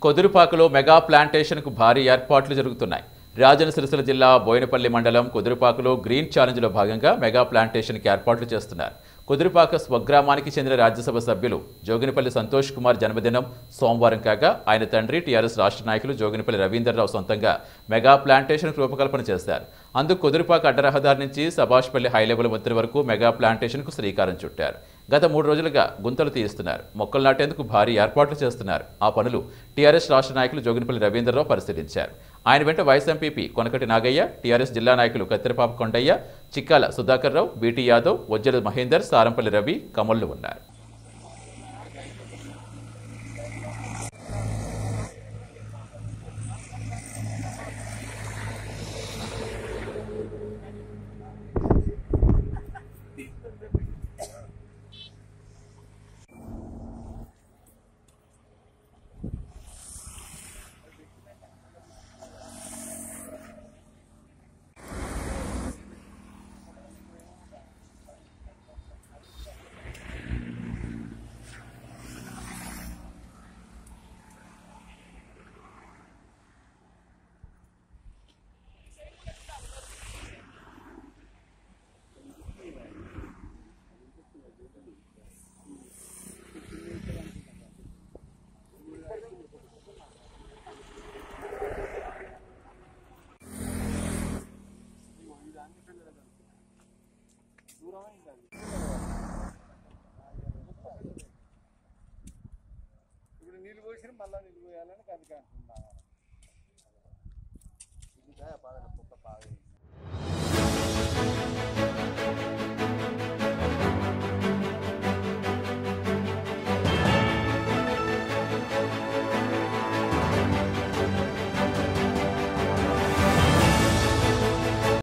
కొదురుపాకలో mega ప్లాంటేషన్కు భారీ ఏర్పాట్లు జరుగుతున్నాయి రాజన్న సిరిసిల్ల జిల్లా బోయినపల్లి మండలం కుదురుపాకలో గ్రీన్ ఛాలెంజ్లో భాగంగా మెగా ప్లాంటేషన్కి ఏర్పాట్లు చేస్తున్నారు కుదురుపాక స్వగ్రామానికి చెందిన రాజ్యసభ సభ్యులు జోగినిపల్లి సంతోష్ కుమార్ జన్మదినం సోమవారం కాగా ఆయన తండ్రి టీఆర్ఎస్ రాష్ట్ర నాయకులు జోగినిపల్లి రవీందర్రావు సొంతంగా మెగా ప్లాంటేషన్కు రూపకల్పన చేశారు అందుకు కుదురుపాక అడ్డరహదారి నుంచి సభాష్పల్లి హైలెవెల్ వంతెన వరకు మెగా ప్లాంటేషన్కు శ్రీకారం చుట్టారు గత మూడు రోజులుగా గుంతలు తీయిస్తున్నారు మొక్కలు నాటేందుకు భారీ ఏర్పాట్లు చేస్తున్నారు ఆ పనులు టీఆర్ఎస్ రాష్ట్ర నాయకులు జోగినిపల్లి రవీంద్రరావు పరిశీలించారు ఆయన వెంట vice MPP Konakati Nagaiah TRS జిల్లా నాయకులు కత్తిరపాప కొండయ్య చిక్కాల సుధాకర్ రావు బీటీ యాదవ్ వజ్జల మహేందర్ సారంపల్లి రవి కమల్లు ఉన్నారు ఇప్పుడు నీళ్ళు పోసిన మళ్ళీ నీళ్ళు పోయాలని అందుకే అంటున్నాను